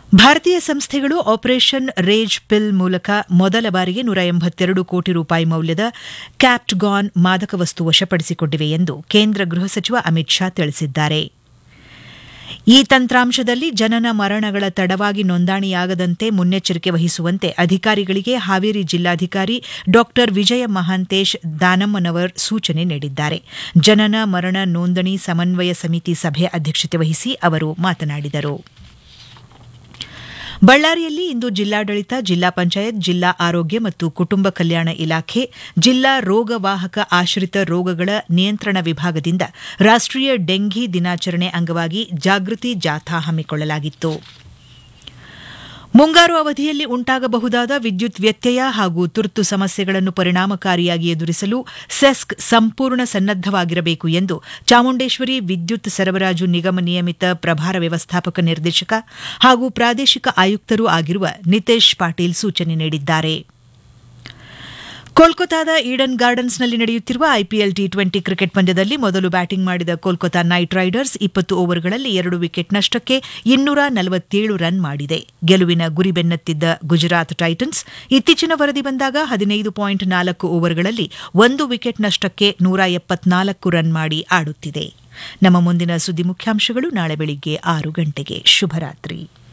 ಭಾರತೀಯ ಸಂಸ್ಥೆಗಳು ಆಪರೇಷನ್ ರೇಜ್ ಪಿಲ್ ಮೂಲಕ ಮೊದಲ ಬಾರಿಗೆ ನೂರ ಎಂಬತ್ತೆರಡು ಕೋಟಿ ರೂಪಾಯಿ ಮೌಲ್ಯದ ಕ್ಯಾಪ್ಟ್ಗಾನ್ ಮಾದಕ ವಸ್ತು ವಶಪಡಿಸಿಕೊಂಡಿವೆ ಎಂದು ಕೇಂದ್ರ ಗೃಹ ಸಚಿವ ಅಮಿತ್ ಶಾ ತಿಳಿಸಿದ್ದಾರೆ ಈ ತಂತ್ರಾಂಶದಲ್ಲಿ ಜನನ ಮರಣಗಳ ತಡವಾಗಿ ನೋಂದಣಿಯಾಗದಂತೆ ಮುನ್ನೆಚ್ಚರಿಕೆ ವಹಿಸುವಂತೆ ಅಧಿಕಾರಿಗಳಿಗೆ ಹಾವೇರಿ ಜಿಲ್ಲಾಧಿಕಾರಿ ಡಾ ವಿಜಯ ಮಹಾಂತೇಶ್ ದಾನಮ್ಮನವರ್ ಸೂಚನೆ ನೀಡಿದ್ದಾರೆ ಜನನ ಮರಣ ನೋಂದಣಿ ಸಮನ್ವಯ ಸಮಿತಿ ಸಭೆ ಅಧ್ಯಕ್ಷತೆ ವಹಿಸಿ ಅವರು ಮಾತನಾಡಿದರು ಬಳ್ಳಾರಿಯಲ್ಲಿ ಇಂದು ಜಿಲ್ಲಾಡಳಿತ ಜಿಲ್ಲಾ ಪಂಚಾಯತ್ ಜಿಲ್ಲಾ ಆರೋಗ್ಯ ಮತ್ತು ಕುಟುಂಬ ಕಲ್ಯಾಣ ಇಲಾಖೆ ಜಿಲ್ಲಾ ರೋಗವಾಹಕ ಆಶ್ರಿತ ರೋಗಗಳ ನಿಯಂತ್ರಣ ವಿಭಾಗದಿಂದ ರಾಷ್ಟೀಯ ಡೆಂಘಿ ದಿನಾಚರಣೆ ಅಂಗವಾಗಿ ಜಾಗೃತಿ ಜಾಥಾ ಹಮ್ಮಿಕೊಳ್ಳಲಾಗಿತ್ತು ಮುಂಗಾರು ಅವಧಿಯಲ್ಲಿ ಉಂಟಾಗಬಹುದಾದ ವಿದ್ಯುತ್ ವ್ಯತ್ಯಯ ಹಾಗೂ ತುರ್ತು ಸಮಸ್ಯೆಗಳನ್ನು ಪರಿಣಾಮಕಾರಿಯಾಗಿ ಎದುರಿಸಲು ಸೆಸ್ಕ್ ಸಂಪೂರ್ಣ ಸನ್ನದ್ದವಾಗಿರಬೇಕು ಎಂದು ಚಾಮುಂಡೇಶ್ವರಿ ವಿದ್ಯುತ್ ಸರಬರಾಜು ನಿಗಮ ನಿಯಮಿತ ಪ್ರಭಾರ ವ್ಯವಸ್ಥಾಪಕ ನಿರ್ದೇಶಕ ಹಾಗೂ ಪ್ರಾದೇಶಿಕ ಆಯುಕ್ತರೂ ಆಗಿರುವ ನಿತೇಶ್ ಪಾಟೀಲ್ ಸೂಚನೆ ನೀಡಿದ್ದಾರೆ ಕೋಲ್ಕತಾದ ಈಡನ್ ಗಾರ್ಡನ್ಸ್ನಲ್ಲಿ ನಡೆಯುತ್ತಿರುವ ಐಪಿಎಲ್ ಟಿ ಟ್ವೆಂಟಿ ಕ್ರಿಕೆಟ್ ಪಂದ್ಯದಲ್ಲಿ ಮೊದಲು ಬ್ಯಾಟಿಂಗ್ ಮಾಡಿದ ಕೋಲ್ಕತಾ ನೈಟ್ ರೈಡರ್ಸ್ ಇಪ್ಪತ್ತು ಓವರ್ಗಳಲ್ಲಿ ಎರಡು ವಿಕೆಟ್ ನಷ್ಟಕ್ಕೆ ಇನ್ನೂರ ನಲವತ್ತೇಳು ರನ್ ಮಾಡಿದೆ ಗೆಲುವಿನ ಗುರಿ ಬೆನ್ನತ್ತಿದ್ದ ಗುಜರಾತ್ ಟೈಟನ್ಸ್ ಇತ್ತೀಚಿನ ವರದಿ ಬಂದಾಗ ಹದಿನೈದು ಪಾಯಿಂಟ್ ನಾಲ್ಕು ಓವರ್ಗಳಲ್ಲಿ ಒಂದು ವಿಕೆಟ್ ನಷ್ಟಕ್ಕೆ ನೂರ ಎಪ್ಪತ್ನಾಲ್ಕು ರನ್ ಮಾಡಿ ಆಡುತ್ತಿದೆ ನಮ್ಮ ಮುಂದಿನ ಸುದ್ದಿ ಮುಖ್ಯಾಂಶಗಳು ನಾಳೆ ಬೆಳಿಗ್ಗೆ ಆರು ಗಂಟೆಗೆ ಶುಭರಾತ್ರಿ